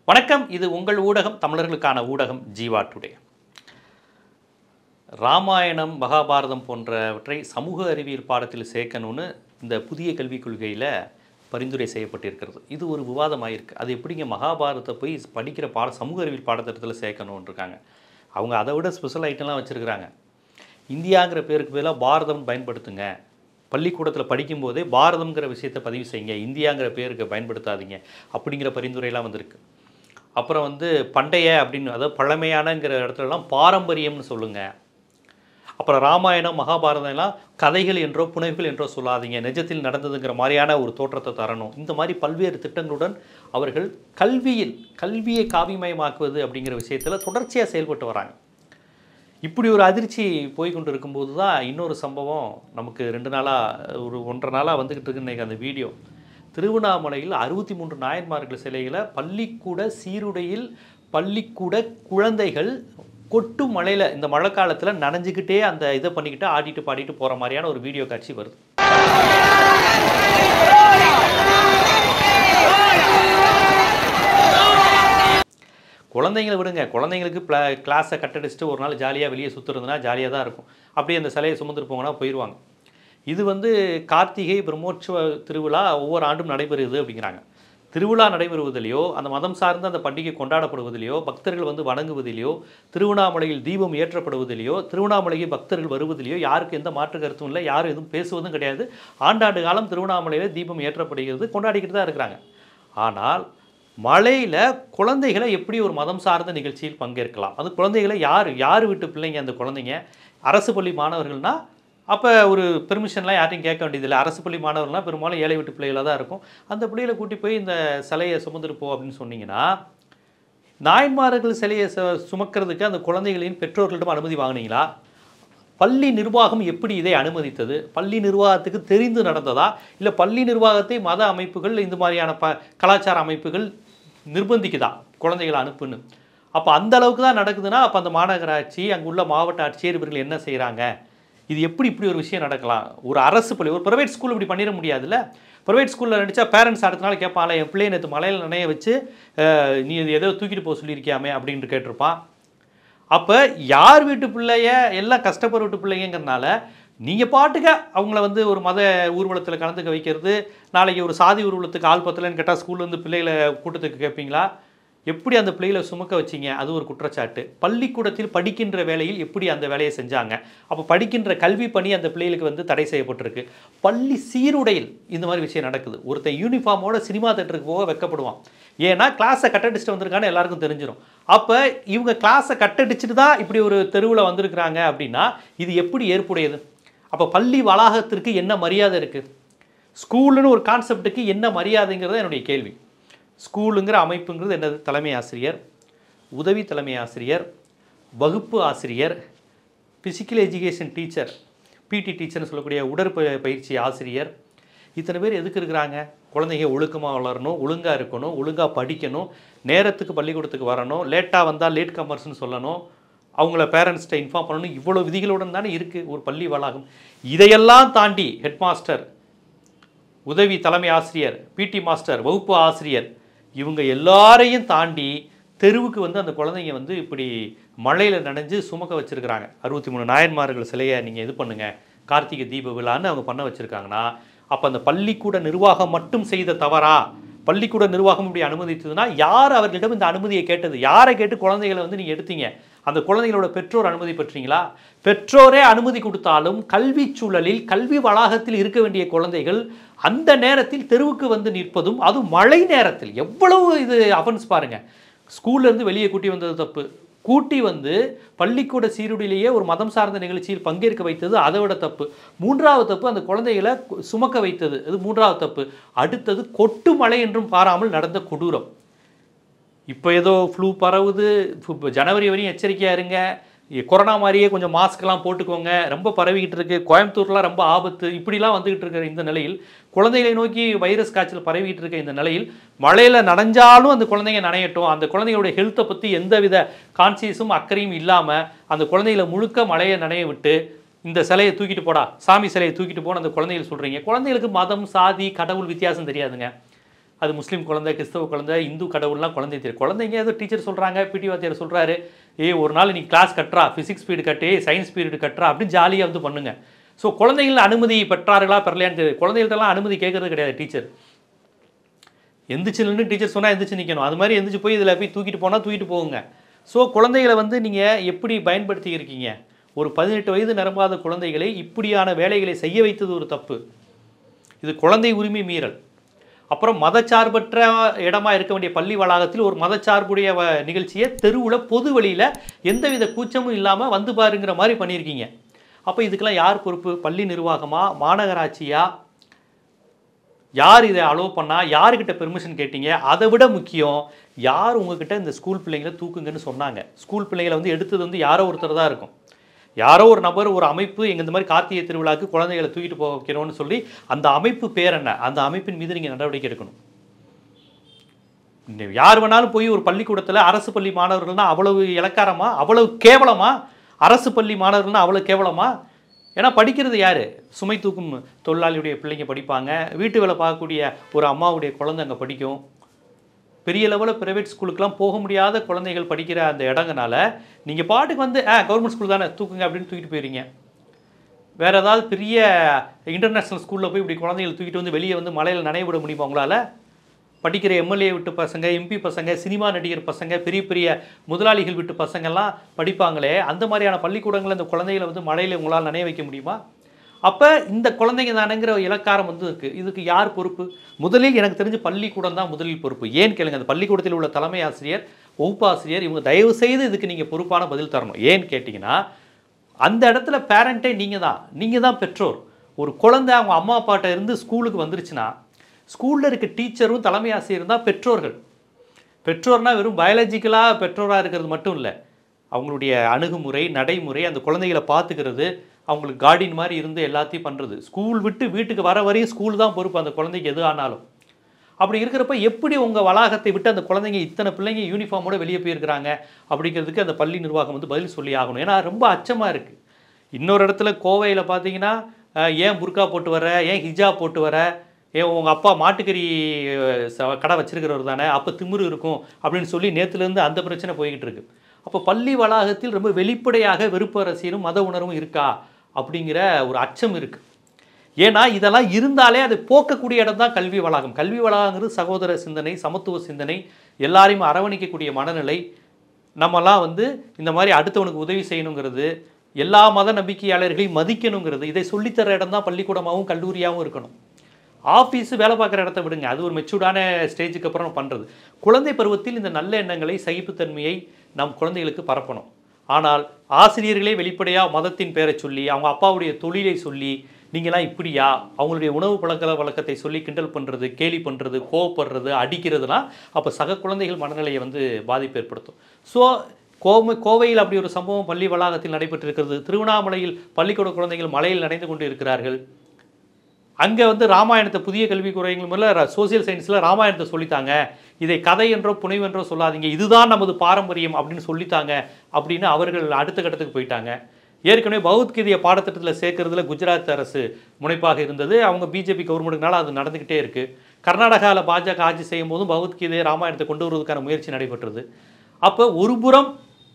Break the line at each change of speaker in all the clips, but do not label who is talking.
வணக்கம் இது உங்கள் ஊடகம் தமிழர்களுக்கான ஊடகம் ஜீவா டுடே ராமாயணம் மகாபாரதம் போன்றவற்றை சமூக அறிவியல் பாடத்தில் சேர்க்கணும்னு இந்த புதிய கல்விக் கொள்கையில் பரிந்துரை செய்யப்பட்டிருக்கிறது இது ஒரு விவாதமாயிருக்கு அது எப்படிங்க மகாபாரதத்தை போய் படிக்கிற பாட சமூக அறிவியல் பாடத்திட்டத்தில் சேர்க்கணும்னு இருக்காங்க அவங்க அதை விட ஸ்பெஷல் ஐட்டம்லாம் வச்சுருக்கிறாங்க இந்தியாங்கிற பேருக்கு பதிலாக பாரதம் பயன்படுத்துங்க பள்ளிக்கூடத்தில் படிக்கும்போதே பாரதம்ங்கிற விஷயத்தை பதிவு செய்யுங்க இந்தியாங்கிற பேருக்கு பயன்படுத்தாதீங்க அப்படிங்கிற பரிந்துரையெல்லாம் வந்திருக்கு அப்புறம் வந்து பண்டைய அப்படின்னு அதாவது பழமையானங்கிற இடத்துலலாம் பாரம்பரியம்னு சொல்லுங்கள் அப்புறம் ராமாயணம் மகாபாரதம் எல்லாம் கதைகள் என்றோ புனைவுகள் என்றோ சொல்லாதீங்க நிஜத்தில் நடந்ததுங்கிற மாதிரியான ஒரு தோற்றத்தை தரணும் இந்த மாதிரி பல்வேறு திட்டங்களுடன் அவர்கள் கல்வியில் கல்வியை காவிமயமாக்குவது அப்படிங்கிற விஷயத்தில் தொடர்ச்சியாக செயல்பட்டு வராங்க இப்படி ஒரு அதிர்ச்சி போய் கொண்டு இருக்கும்போது தான் இன்னொரு சம்பவம் நமக்கு ரெண்டு நாளாக ஒரு ஒன்றரை நாளாக வந்துக்கிட்டு இருக்கு இன்னைக்கு அந்த வீடியோ திருவண்ணாமலையில் அறுபத்தி மூன்று நாயன்மார்கள் சிலைகளை பள்ளிக்கூட சீருடையில் பள்ளிக்கூட குழந்தைகள் கொட்டு மழையில் இந்த மழை காலத்தில் நனைஞ்சுக்கிட்டே அந்த இதை பண்ணிக்கிட்டு ஆடிட்டு பாடிட்டு போகிற மாதிரியான ஒரு வீடியோ காட்சி வருது குழந்தைங்களை விடுங்க குழந்தைங்களுக்கு ப்ள கிளாஸை கட்டடிச்சுட்டு ஒரு நாள் ஜாலியாக வெளியே சுற்றுறதுனா ஜாலியாக தான் இருக்கும் அப்படியே அந்த சிலையை சுமந்துட்டு போங்கன்னா போயிடுவாங்க இது வந்து கார்த்திகை பிரம்மோற்சவ திருவிழா ஒவ்வொரு ஆண்டும் நடைபெறுது அப்படிங்கிறாங்க திருவிழா நடைபெறுவதிலையோ அந்த மதம் சார்ந்த அந்த பண்டிகை கொண்டாடப்படுவதிலையோ பக்தர்கள் வந்து வணங்குவதிலையோ திருவண்ணாமலையில் தீபம் ஏற்றப்படுவதிலையோ திருவண்ணாமலையில் பக்தர்கள் வருவதிலையோ யாருக்கு எந்த மாற்று கருத்தும் இல்லை யாரும் எதுவும் பேசுவதும் கிடையாது ஆண்டாண்டு காலம் திருவண்ணாமலையில் தீபம் ஏற்றப்படுகிறது கொண்டாடிக்கிட்டு தான் இருக்கிறாங்க ஆனால் மழையில் குழந்தைகளை எப்படி ஒரு மதம் சார்ந்த நிகழ்ச்சியில் பங்கேற்கலாம் அது குழந்தைகளை யார் யார் வீட்டு பிள்ளைங்க அந்த குழந்தைங்க அரசு பள்ளி மாணவர்கள்னா அப்போ ஒரு பெர்மிஷன்லாம் யார்ட்டையும் கேட்க வேண்டியதில்லை அரசு பள்ளி மாணவர்கள்லாம் பெரும்பாலும் ஏழை வீட்டு பிள்ளைகளாக தான் இருக்கும் அந்த பிள்ளைகளை கூட்டி போய் இந்த சிலையை சுமந்துட்டு போ அப்படின்னு சொன்னீங்கன்னா நாயன்மார்கள் சிலையை சு- சுமக்கிறதுக்கு அந்த குழந்தைகளின் பெற்றோர்களிடம் அனுமதி வாங்குனீங்களா பள்ளி நிர்வாகம் எப்படி இதை அனுமதித்தது பள்ளி நிர்வாகத்துக்கு தெரிந்து நடந்ததா இல்லை பள்ளி நிர்வாகத்தை மத அமைப்புகள் இந்த மாதிரியான ப கலாச்சார அமைப்புகள் நிர்பந்திக்குதா குழந்தைகளை அனுப்புன்னு அப்போ அந்த அளவுக்கு தான் நடக்குதுன்னா அப்போ அந்த மாநகராட்சி அங்குள்ள மாவட்ட ஆட்சியர் இவர்கள் என்ன செய்கிறாங்க இது எப்படி இப்படி ஒரு விஷயம் நடக்கலாம் ஒரு அரசு பள்ளி ஒரு ப்ரைவேட் ஸ்கூல் இப்படி பண்ணிட முடியாதுல்ல ப்ரைவேட் ஸ்கூலில் நடிச்சா பேரண்ட்ஸ் அடுத்த நாள் கேட்பாங்களே என் பிள்ளைய நேற்று மலையில் நனைய வச்சு அஹ், நீ இது ஏதோ தூக்கிட்டு போக சொல்லியிருக்கியாமே அப்படின்ட்டு கேட்டிருப்பான் அப்போ யார் வீட்டு பிள்ளைய எல்லாம் கஷ்டப்படுற வீட்டு பிள்ளைங்கிறனால நீங்கள் பாட்டுக்க அவங்கள வந்து ஒரு மத ஊர்வலத்தில் கலந்துக்க வைக்கிறது நாளைக்கு ஒரு சாதி ஊர்வலத்துக்கு ஆள் பத்தலைன்னு கேட்டால் ஸ்கூல்லேருந்து பிள்ளைகளை கூட்டத்துக்கு கேட்பீங்களா எப்படி அந்த பிள்ளைகளை சுமக்க வச்சீங்க அது ஒரு குற்றச்சாட்டு பள்ளிக்கூடத்தில் படிக்கின்ற வேலையில் எப்படி அந்த வேலையை செஞ்சாங்க அப்போ படிக்கின்ற கல்வி பணி அந்த பிள்ளைகளுக்கு வந்து தடை செய்யப்பட்டிருக்கு பள்ளி சீருடையில் இந்த மாதிரி விஷயம் நடக்குது ஒருத்தன் யூனிஃபார்மோட சினிமா தேட்டருக்கு போக வெக்கப்படுவான் ஏன்னா கிளாஸை கட்டடிச்சுட்டு வந்திருக்கான்னு எல்லாருக்கும் தெரிஞ்சிடும் அப்போ இவங்க கிளாஸை கட்டடிச்சுட்டு தான் இப்படி ஒரு தெருவில் வந்திருக்கிறாங்க அப்படின்னா இது எப்படி ஏற்புடையது அப்போ பள்ளி வளாகத்திற்கு என்ன மரியாதை இருக்குது ஸ்கூலுன்னு ஒரு கான்செப்ட்டுக்கு என்ன மரியாதைங்கிறது என்னுடைய கேள்வி ஸ்கூலுங்கிற அமைப்புங்கிறது என்னது தலைமை ஆசிரியர் உதவி தலைமை ஆசிரியர் வகுப்பு ஆசிரியர் ஃபிசிக்கல் எஜுகேஷன் டீச்சர் பிடி டீச்சர்னு சொல்லக்கூடிய உடற்ப பயிற்சி ஆசிரியர் இத்தனை பேர் எதுக்கு இருக்கிறாங்க குழந்தைங்க ஒழுக்கமாக வளரணும் ஒழுங்காக இருக்கணும் ஒழுங்காக படிக்கணும் நேரத்துக்கு பள்ளிக்கூடத்துக்கு வரணும் லேட்டாக வந்தால் லேட் கமர்ஸ்னு சொல்லணும் அவங்கள பேரண்ட்ஸ்கிட்ட இன்ஃபார்ம் பண்ணணும் இவ்வளோ விதிகளுடன் தானே இருக்குது ஒரு பள்ளி வளாகம் இதையெல்லாம் தாண்டி ஹெட் மாஸ்டர் உதவி தலைமை ஆசிரியர் பிடி மாஸ்டர் வகுப்பு ஆசிரியர் இவங்க எல்லாரையும் தாண்டி தெருவுக்கு வந்து அந்த குழந்தைங்க வந்து இப்படி மழையில் நனைஞ்சு சுமக்க வச்சிருக்கிறாங்க அறுபத்தி மூணு நாயன்மார்கள் சிலையை நீங்கள் இது பண்ணுங்க கார்த்திகை தீப விழான்னு அவங்க பண்ண வச்சிருக்காங்கன்னா அப்போ அந்த பள்ளிக்கூட நிர்வாகம் மட்டும் செய்த தவறா பள்ளிக்கூட நிர்வாகம் இப்படி அனுமதித்ததுன்னா யார் அவர்களிடம் இந்த அனுமதியை கேட்டது யாரை கேட்டு குழந்தைகளை வந்து நீங்கள் எடுத்தீங்க அந்த குழந்தைகளோட பெற்றோர் அனுமதி பெற்றீங்களா பெற்றோரே அனுமதி கொடுத்தாலும் கல்வி சூழலில் கல்வி வளாகத்தில் இருக்க வேண்டிய குழந்தைகள் அந்த நேரத்தில் தெருவுக்கு வந்து நிற்பதும் அதுவும் மழை நேரத்தில் எவ்வளவு இது அஃபென்ஸ் பாருங்க ஸ்கூல்ல இருந்து வெளியே கூட்டி வந்தது தப்பு கூட்டி வந்து பள்ளிக்கூட சீருடையிலேயே ஒரு மதம் சார்ந்த நிகழ்ச்சியில் பங்கேற்க வைத்தது அதை விட தப்பு மூன்றாவது தப்பு அந்த குழந்தைகளை கு- சுமக்க வைத்தது அது மூன்றாவது தப்பு அடுத்தது கொட்டு மழை என்றும் பாராமல் நடந்த கொடூரம் இப்போ ஏதோ ஃப்ளூ பரவுது இப்போ ஜனவரி வரையும் எச்சரிக்கையாக இருங்க இ- கொரோனா மாதிரியே கொஞ்சம் மாஸ்க்லாம் போட்டுக்கோங்க ரொம்ப பரவிக்கிட்டு இருக்கு கோயம்புத்தூர்லாம் ரொம்ப ஆபத்து இப்படிலாம் வந்துகிட்டு இருக்கிற இந்த நிலையில் குழந்தைகளை நோக்கி வைரஸ் காய்ச்சல் பரவிக்கிட்டு இருக்க இந்த நிலையில் மழையில் நனைஞ்சாலும் அந்த குழந்தைங்க நனையட்டும் அந்த குழந்தைங்களுடைய ஹெல்த்தை பற்றி எந்தவித கான்சியஸும் அக்கறையும் இல்லாமல் அந்த குழந்தைகளை முழுக்க மழையை நனைய விட்டு இந்த சிலையை தூக்கிட்டு போடா சாமி சிலையை தூக்கிட்டு போன அந்த குழந்தைகள் சொல்கிறீங்க குழந்தைகளுக்கு மதம் சாதி கடவுள் வித்தியாசம் தெரியாதுங்க அது முஸ்லீம் குழந்தை கிறிஸ்தவ குழந்தை இந்து கடவுள்லாம் குழந்தை தெரியும் குழந்தைங்க ஏதோ டீச்சர் சொல்கிறாங்க பிடி வாத்தியார் சொல்கிறாரு ஏய் ஒரு நாள் நீ கிளாஸ் கட்டுறா ஃபிசிக்ஸ் பீரியட் கட்டு சயின்ஸ் பீரியட் கட்டுறா அப்படின்னு ஜாலியாக வந்து பண்ணுங்க ஸோ குழந்தைகள் அனுமதி பெற்றார்களா பெறலையான்னு தெரியாது குழந்தைகள்ட்டலாம் அனுமதி கேட்கறது கிடையாது டீச்சர் எந்திரிச்சு நின்று டீச்சர் சொன்னால் எந்திரிச்சு நிற்கணும் அது மாதிரி எந்திரிச்சு போய் இதில் போய் தூக்கிட்டு போனால் தூக்கிட்டு போகுங்க ஸோ குழந்தைகளை வந்து நீங்கள் எப்படி பயன்படுத்தி இருக்கீங்க ஒரு பதினெட்டு வயது நிரம்பாத குழந்தைகளை இப்படியான வேலைகளை செய்ய வைத்தது ஒரு தப்பு இது குழந்தை உரிமை மீறல் அப்புறம் மதச்சார்பற்ற இடமா இருக்க வேண்டிய பள்ளி வளாகத்தில் ஒரு மதச்சார்புடைய வ- நிகழ்ச்சியை தெருவில் பொது வழியில் எந்தவித கூச்சமும் இல்லாமல் வந்து பாருங்கிற மாதிரி பண்ணியிருக்கீங்க அப்போ இதுக்கெல்லாம் யார் பொறுப்பு பள்ளி நிர்வாகமா மாநகராட்சியா யார் இதை அலோவ் பண்ணா யாருக்கிட்ட பெர்மிஷன் கேட்டீங்க அதை விட முக்கியம் யார் உங்ககிட்ட இந்த ஸ்கூல் பிள்ளைங்களை தூக்குங்கன்னு சொன்னாங்க ஸ்கூல் பிள்ளைங்களை வந்து எடுத்தது வந்து யாரோ ஒருத்தர் தான் இருக்கும் யாரோ ஒரு நபர் ஒரு அமைப்பு எங்க இந்த மாதிரி கார்த்திகை திருவிழாக்கு குழந்தைகளை தூக்கிட்டு போக வைக்கிறோம்னு சொல்லி அந்த அமைப்பு பேர் என்ன அந்த அமைப்பின் மீது நீங்கள் நடவடிக்கை எடுக்கணும் இந்த யார் வேணாலும் போய் ஒரு பள்ளிக்கூடத்தில் அரசு பள்ளி மாணவர்கள்னா அவ்வளவு இலக்காரமா அவ்வளவு கேவலமா அரசு பள்ளி மாணவர்கள்னா அவ்வளவு கேவலமா ஏன்னா படிக்கிறது யார் சுமை தூக்கும் தொழிலாளியுடைய பிள்ளைங்க படிப்பாங்க வீட்டு வேலை பார்க்கக்கூடிய ஒரு அம்மாவுடைய குழந்தை அங்கே படிக்கும் பெரிய லெவலில் ப்ரைவேட் ஸ்கூலுக்குலாம் போக முடியாத குழந்தைகள் படிக்கிற அந்த இடங்கனால நீங்கள் பாட்டுக்கு வந்து ஆ கவர்மெண்ட் ஸ்கூல் தானே தூக்குங்க அப்படின்னு தூக்கிட்டு போயிடுறீங்க வேற ஏதாவது பெரிய இன்டர்நேஷ்னல் ஸ்கூலில் போய் இப்படி குழந்தைகள் தூக்கிட்டு வந்து வெளியே வந்து மலையில் நனைய விட முடியுமா உங்களால் படிக்கிற எம்எல்ஏ விட்டு பசங்க எம்பி பசங்க சினிமா நடிகர் பசங்க பெரிய பெரிய முதலாளிகள் விட்டு பசங்கெல்லாம் படிப்பாங்களே அந்த மாதிரியான பள்ளிக்கூடங்களில் இந்த குழந்தைகளை வந்து மழையில் உங்களால் நனைய வைக்க முடியுமா அப்போ இந்த குழந்தைங்க தானேங்கிற இலக்காரம் வந்து இருக்குது இதுக்கு யார் பொறுப்பு முதலில் எனக்கு தெரிஞ்சு பள்ளிக்கூடம் தான் முதலில் பொறுப்பு ஏன் கேளுங்க அந்த பள்ளிக்கூடத்தில் உள்ள தலைமை ஆசிரியர் வகுப்பாசிரியர் இவங்க தயவு செய்து இதுக்கு நீங்கள் பொறுப்பான பதில் தரணும் ஏன்னு கேட்டிங்கன்னா அந்த இடத்துல பேரண்ட்டே நீங்கள் தான் நீங்கள் தான் பெற்றோர் ஒரு குழந்தை அவங்க அம்மா அப்பாட்ட இருந்து ஸ்கூலுக்கு வந்துருச்சுன்னா ஸ்கூலில் இருக்க டீச்சரும் தலைமை ஆசிரியரும் தான் பெற்றோர்கள் பெற்றோர்னா வெறும் பயாலஜிக்கலாக பெற்றோராக இருக்கிறது மட்டும் இல்லை அவங்களுடைய அணுகுமுறை நடைமுறை அந்த குழந்தைகளை பார்த்துக்கிறது அவங்களுக்கு கார்டின் மாதிரி இருந்து எல்லாத்தையும் பண்ணுறது ஸ்கூல் விட்டு வீட்டுக்கு வர வரையும் ஸ்கூல் தான் பொறுப்பு அந்த குழந்தைக்கு எது ஆனாலும் அப்படி இருக்கிறப்ப எப்படி உங்கள் வளாகத்தை விட்டு அந்த குழந்தைங்க இத்தனை பிள்ளைங்க யூனிஃபார்மோட வெளியே போயிருக்கிறாங்க அப்படிங்கிறதுக்கு அந்த பள்ளி நிர்வாகம் வந்து பதில் சொல்லி ஆகணும் ஏன்னா ரொம்ப அச்சமாக இருக்குது இன்னொரு இடத்துல கோவையில் பார்த்தீங்கன்னா அஹ், ஏன் புர்கா போட்டு வர ஏன் ஹிஜாப் போட்டு வர ஏன் உங்கள் அப்பா மாட்டுக்கறி அஹ், ச- கடை வச்சிருக்கிறவர் தானே அப்போ திமிரு இருக்கும் அப்படின்னு சொல்லி நேற்றுலேருந்து அந்த பிரச்சனை போய்கிட்டு இருக்கு அப்போ பள்ளி வளாகத்தில் ரொம்ப வெளிப்படையாக வெறுப்பு அரசியலும் மத உணர்வும் இருக்கா அப்படிங்கிற ஒரு அச்சம் இருக்குது ஏன்னா இதெல்லாம் இருந்தாலே அதை போக்கக்கூடிய இடம் தான் கல்வி வளாகம் கல்வி வளாகங்கிறது சகோதர சிந்தனை சமத்துவ சிந்தனை எல்லாரையும் அரவணைக்கக்கூடிய மனநிலை நம்மலாம் வந்து இந்த மாதிரி அடுத்தவனுக்கு உதவி செய்யணுங்கிறது எல்லா மத நம்பிக்கையாளர்களையும் மதிக்கணுங்கிறது இதை சொல்லித்தர இடம் தான் பள்ளிக்கூடமாகவும் கல்லூரியாகவும் இருக்கணும் ஆஃபீஸு வேலை பார்க்குற இடத்த விடுங்க அது ஒரு மெச்சூர்டான ஸ்டேஜுக்கு அப்புறம் பண்ணுறது குழந்தை பருவத்தில் இந்த நல்ல எண்ணங்களை சகிப்புத்தன்மையை நம் குழந்தைகளுக்கு பரப்பணும் ஆனால் ஆசிரியர்களே வெளிப்படையாக மதத்தின் பேரை சொல்லி அவங்க அப்பாவுடைய தொழிலை சொல்லி நீங்களாம் இப்படியா அவங்களுடைய உணவு பழக்க வழக்கத்தை சொல்லி கிண்டல் பண்ணுறது கேலி பண்ணுறது கோவப்படுறது அடிக்கிறதுலாம் அப்போ சக குழந்தைகள் மனநிலையை வந்து பாதிப்பு ஏற்படுத்தும் ஸோ கோவை கோவையில் அப்படி ஒரு சம்பவம் பள்ளி வளாகத்தில் நடைபெற்றிருக்கிறது திருவண்ணாமலையில் பள்ளிக்கூட குழந்தைகள் மலையில் நனைந்து கொண்டு இருக்கிறார்கள் அங்கே வந்து ராமாயணத்தை புதிய கல்வி குறைகள் முதல்ல சோசியல் சயின்ஸில் ராமாயணத்தை சொல்லித்தாங்க இதை கதை என்றோ புனைவு என்றோ சொல்லாதீங்க இதுதான் நமது பாரம்பரியம் அப்படின்னு சொல்லித்தாங்க அப்படின்னு அவர்கள் அடுத்த கட்டத்துக்கு போயிட்டாங்க ஏற்கனவே பகவத்கீதையை பாடத்திட்டத்தில் சேர்க்கறதுல குஜராத் அரசு முனைப்பாக இருந்தது அவங்க பிஜேபி கவர்மெண்ட்டுனால அது நடந்துக்கிட்டே இருக்கு கர்நாடகாவில் பாஜக ஆட்சி செய்யும் போதும் பகவத்கீதையை ராமாயணத்தை கொண்டு வருவதற்கான முயற்சி நடைபெற்றது அப்போ ஒரு புறம்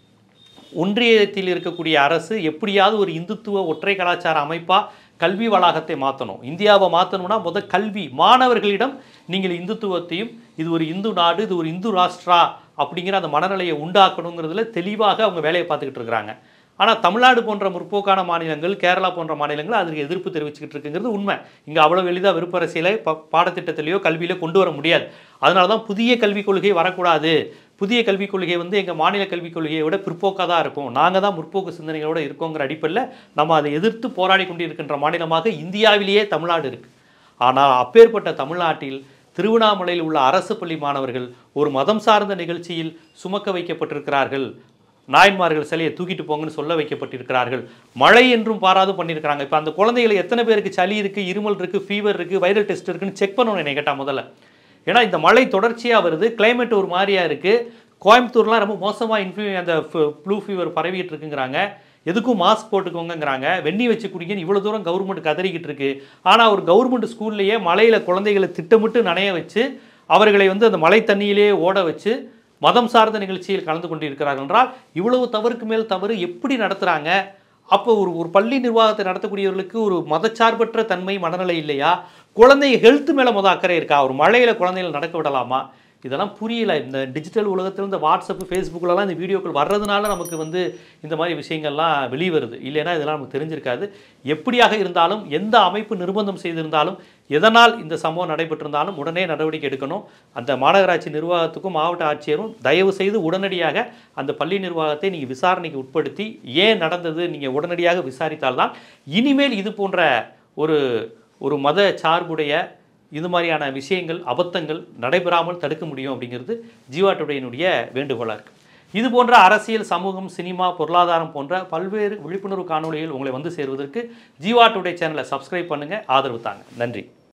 ஒன்றியத்தில் இருக்கக்கூடிய அரசு எப்படியாவது ஒரு இந்துத்துவ ஒற்றை கலாச்சார அமைப்பா கல்வி வளாகத்தை மாற்றணும் இந்தியாவை மாற்றணும்னா முத கல்வி மாணவர்களிடம் நீங்கள் இந்துத்துவத்தையும் இது ஒரு இந்து நாடு இது ஒரு இந்து ராஷ்டிரா அப்படிங்கிற அந்த மனநிலையை உண்டாக்கணுங்கிறதுல தெளிவாக அவங்க வேலையை பார்த்துக்கிட்டு இருக்கிறாங்க ஆனால் தமிழ்நாடு போன்ற முற்போக்கான மாநிலங்கள் கேரளா போன்ற மாநிலங்கள் அதுக்கு எதிர்ப்பு தெரிவிச்சுக்கிட்டு இருக்குங்கிறது உண்மை இங்கே அவ்வளோ எளிதாக விருப்பரசியலை ப பாடத்திட்டத்திலேயோ கல்வியிலோ கொண்டு வர முடியாது அதனால தான் புதிய கல்விக் கொள்கை வரக்கூடாது புதிய கல்விக் கொள்கை வந்து எங்கள் மாநில கல்விக் கொள்கையை விட பிற்போக்காக தான் இருக்கும் நாங்கள் தான் முற்போக்கு சிந்தனைகளோட இருக்கோங்கிற அடிப்படையில் நம்ம அதை எதிர்த்து போராடி கொண்டிருக்கின்ற மாநிலமாக இந்தியாவிலேயே தமிழ்நாடு இருக்குது ஆனால் அப்பேற்பட்ட தமிழ்நாட்டில் திருவண்ணாமலையில் உள்ள அரசு பள்ளி மாணவர்கள் ஒரு மதம் சார்ந்த நிகழ்ச்சியில் சுமக்க வைக்கப்பட்டிருக்கிறார்கள் நாயன்மார்கள் சிலையை தூக்கிட்டு போங்கன்னு சொல்ல வைக்கப்பட்டிருக்கிறார்கள் மழை என்றும் பாராது பண்ணியிருக்கிறாங்க இப்போ அந்த குழந்தைகளை எத்தனை பேருக்கு சளி இருக்குது இருமல் இருக்குது ஃபீவர் இருக்குது வைரல் டெஸ்ட் இருக்குன்னு செக் பண்ணணும் என்னை கேட்டால் முதல்ல ஏன்னா இந்த மழை தொடர்ச்சியாக வருது climate ஒரு மாதிரியா இருக்குது கோயம்புத்தூர்லாம் ரொம்ப மோசமாக இன்ஃப்ளூ அந்த ஃப்ளூ ஃபீவர் பரவிட்டு இருக்குங்கிறாங்க எதுக்கும் மாஸ்க் போட்டுக்கோங்கங்கிறாங்க வெந்நி வச்சு குடிங்கன்னு இவ்வளோ தூரம் கவர்மெண்ட் கதறிக்கிட்டு இருக்கு ஆனால் ஒரு கவர்மெண்ட் ஸ்கூல்லையே மழையில் குழந்தைகளை திட்டமிட்டு நனைய வச்சு அவர்களை வந்து அந்த மழை தண்ணியிலேயே ஓட வச்சு மதம் சார்ந்த நிகழ்ச்சியில் கலந்து கொண்டிருக்கிறார்கள் என்றால் இவ்வளவு தவறுக்கு மேல் தவறு எப்படி நடத்துகிறாங்க அப்போ ஒரு ஒரு பள்ளி நிர்வாகத்தை நடத்தக்கூடியவர்களுக்கு ஒரு மதச்சார்பற்ற தன்மை மனநிலை இல்லையா குழந்தை ஹெல்த் மேலே முத அக்கறை இருக்கா ஒரு மழையில் குழந்தைகள் நடக்க விடலாமா இதெல்லாம் புரியல இந்த டிஜிட்டல் உலகத்தில் இந்த வாட்ஸ்அப் ஃபேஸ்புக்கிலலாம் இந்த வீடியோக்கள் வர்றதுனால நமக்கு வந்து இந்த மாதிரி விஷயங்கள்லாம் வெளியே வருது இல்லைன்னா இதெல்லாம் நமக்கு தெரிஞ்சிருக்காது எப்படியாக இருந்தாலும் எந்த அமைப்பு நிர்பந்தம் செய்திருந்தாலும் எதனால் இந்த சம்பவம் நடைபெற்றிருந்தாலும் உடனே நடவடிக்கை எடுக்கணும் அந்த மாநகராட்சி நிர்வாகத்துக்கும் மாவட்ட ஆட்சியரும் தயவு செய்து உடனடியாக அந்த பள்ளி நிர்வாகத்தை நீங்கள் விசாரணைக்கு உட்படுத்தி ஏன் நடந்தது நீங்கள் உடனடியாக விசாரித்தால்தான் இனிமேல் இது போன்ற ஒரு ஒரு மத சார்புடைய இது மாதிரியான விஷயங்கள் அபத்தங்கள் நடைபெறாமல் தடுக்க முடியும் அப்படிங்கிறது ஜீவா டுடேயினுடைய வேண்டுகோளாக இருக்குது இது போன்ற அரசியல் சமூகம் சினிமா பொருளாதாரம் போன்ற பல்வேறு விழிப்புணர்வு காணொளிகள் உங்களை வந்து சேருவதற்கு ஜீவா டுடே சேனலை சப்ஸ்கிரைப் பண்ணுங்கள் ஆதரவு தாங்க நன்றி